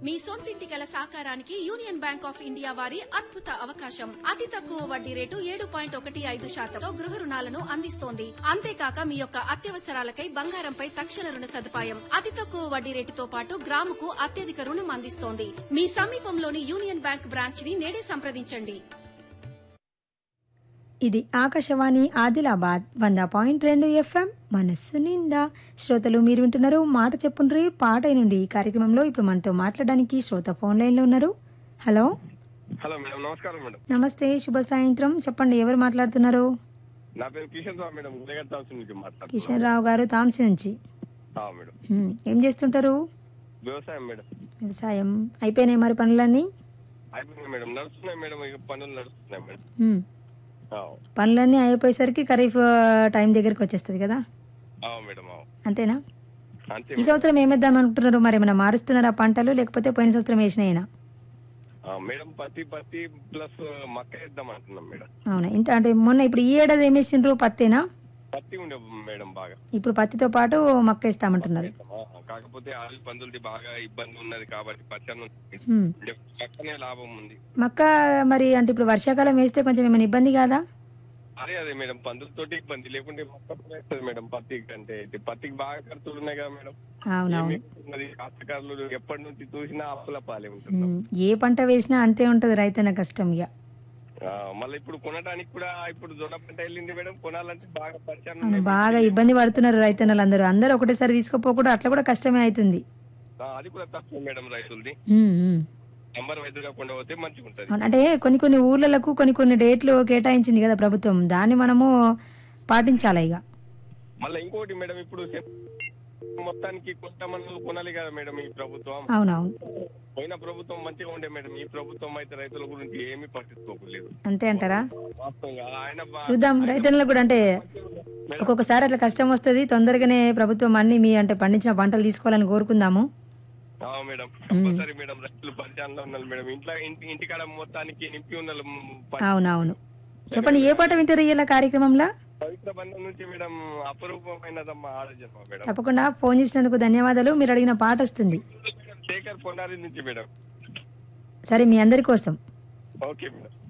మీ సొంతింటి కల సాకారానికి యూనియన్ బ్యాంక్ ఆఫ్ ఇండియా వారి అద్భుత అవకాశం అతి తక్కువ వడ్డీ రేటు ఏడు పాయింట్ ఒకటి ఐదు శాతంతో గృహ రుణాలను అందిస్తోంది అంతేకాక మీ యొక్క అత్యవసరాలకై బంగారంపై తక్షణ రుణ సదుపాయం అతి తక్కువ వడ్డీ రేటుతో పాటు గ్రాముకు అత్యధిక రుణం అందిస్తోంది మీ సమీపంలోని యూనియన్ బ్యాంక్ బ్రాంచ్ ని నేడే సంప్రదించండి ఇది ఆకాశవాణి ఆదిలాబాద్ వంద పాయింట్ రెండు ఎఫ్ఎం మనస్సు నిండా శ్రోతలు మీరు వింటున్నారు మాట చెప్పుండ్రి పాట నుండి ఈ కార్యక్రమంలో ఇప్పుడు మనతో మాట్లాడడానికి శ్రోత ఫోన్ లైన్లో ఉన్నారు హలో హలో మేడం నమస్కారం మేడం నమస్తే శుభ సాయంత్రం చెప్పండి ఎవరు మాట్లాడుతున్నారు నా పేరు కిషన్ రావు మేడం ఉదయగర్ తాల్సి నుంచి మాట్లాడుతున్నాను కిషన్ రావు గారు తాంసి నుంచి ఆ, మేడం హ్మ్, ఏం చేస్తుంటారు వ్యవసాయం మేడం వ్యవసాయం అయిపోయినాయి మరి పనులన్నీ అయిపోయింది మేడం నడుస్తున్నాయి మేడం ఇక పనులు నడుస్తున్నాయి మేడం హ్మ్, ఆ, పనులన్నీ అయిపోయేసరికి ఖరీఫ్ ఆ, టైం దగ్గరికి వచ్చేస్తుంది కదా ఆ, మేడం ఆ. అంతేనా అంతే ఈ మేడం. సంవత్సరం ఏమేద్దాం అనుకుంటున్నారు మరి ఏమైనా మారుస్తున్నారా పంటలు లేకపోతే పోయిన సంవత్సరం వేసినాయినా ఆ, మేడం పత్తి పత్తి ప్లస్ మక్క వేద్దాం అంటున్నాం మేడం అవునా ఇంత అంటే మొన్న ఇప్పుడు ఈ ఏడాది ఏం వేసిండ్రు పత్తేనా పత్తి ఉండే మేడం బాగా ఇప్పుడు పత్తితో పాటు మక్క వేస్తామంటున్నారు ఆ, కాకపోతే ఆయిల్ పందులది బాగా ఇబ్బంది ఉన్నది కాబట్టి పచ్చని హ్మ్. పక్కనే లాభం ఉంది మక్క మరి అంటే ఇప్పుడు వర్షాకాలం వేస్తే కొంచెం ఏమైనా ఇబ్బంది కాదా అదే అదే మేడం పందులతోటి ఇబ్బంది లేకుంటే మొక్క వేస్తుంది మేడం పత్తి కంటే ఇది పత్తికి బాగా ఖర్చులు ఉన్నాయి కదా మేడం అవునవును ఉన్నది కాస్తకారులు ఎప్పటి నుంచి చూసినా అప్పుల పాలే ఉంటుంది హ్మ్. ఏ పంట వేసినా అంతే ఉంటది రైతన్న కష్టం ఇక ఆ, మళ్ళీ ఇప్పుడు కొనడానికి కూడా ఇప్పుడు జొన్న పంట వెళ్ళింది మేడం కొనాలంటే బాగా పరిచయం అవును బాగా ఇబ్బంది పడుతున్నారు రైతన్నలు అందరూ అందరూ ఒకటేసారి తీసుకోపోకుండా అట్లా కూడా కష్టమే అవుతుంది అది కూడా తక్కువ మేడం రైతులది హ్మ్, హ్మ్. నంబర్ వైద్య కాకుండా పోతే మంచిగా ఉంటది అవును, అంటే కొన్ని కొన్ని ఊర్లకు కొన్ని కొన్ని డేట్లు కేటాయించింది కదా ప్రభుత్వం దాన్ని మనము పాటించాలి ఇక మళ్ళీ ఇంకోటి మేడం ఇప్పుడు సెప్- మొత్తానికి కొంత మంది కొనాలి కదా మేడం ఈ ప్రభుత్వం అవునవును పోయిన ప్రభుత్వం మంచిగా ఉండే మేడం ఈ ప్రభుత్వం అయితే రైతుల గురించి ఏమీ పట్టించుకోలేదు అంతే అంటారా వాస్తవంగా ఆయన బా- చూద్దాం రైతన్నలకు కూడా అంటే ఒక్కొక్కసారి అట్లా కష్టం వస్తుంది తొందరగానే ప్రభుత్వం అన్ని మీ అంటే పండించిన పంటలు తీసుకోవాలని కోరుకుందాము ఆ, మేడం కంపల్సరీ మేడం రైతులు పరిచయంలో ఉన్నారు మేడం ఇంట్లో ఇంటి ఇంటికాడ మొత్తానికి నింపి ఉన్నారు మ్, ప- అవునవును చెప్పండి ఏ పాట వింటారు ఇలా కార్యక్రమంలో పవిత్ర బంధం నుంచి మేడం అపరూపమైనదమ్మా ఆలోచన మేడం తప్పకుండా ఫోన్ చేసినందుకు ధన్యవాదాలు మీరు అడిగిన పాట వస్తుంది శేఖర్ పొన్నారి నుంచి మేడం సరే మీ అందరి కోసం ఓకే మేడం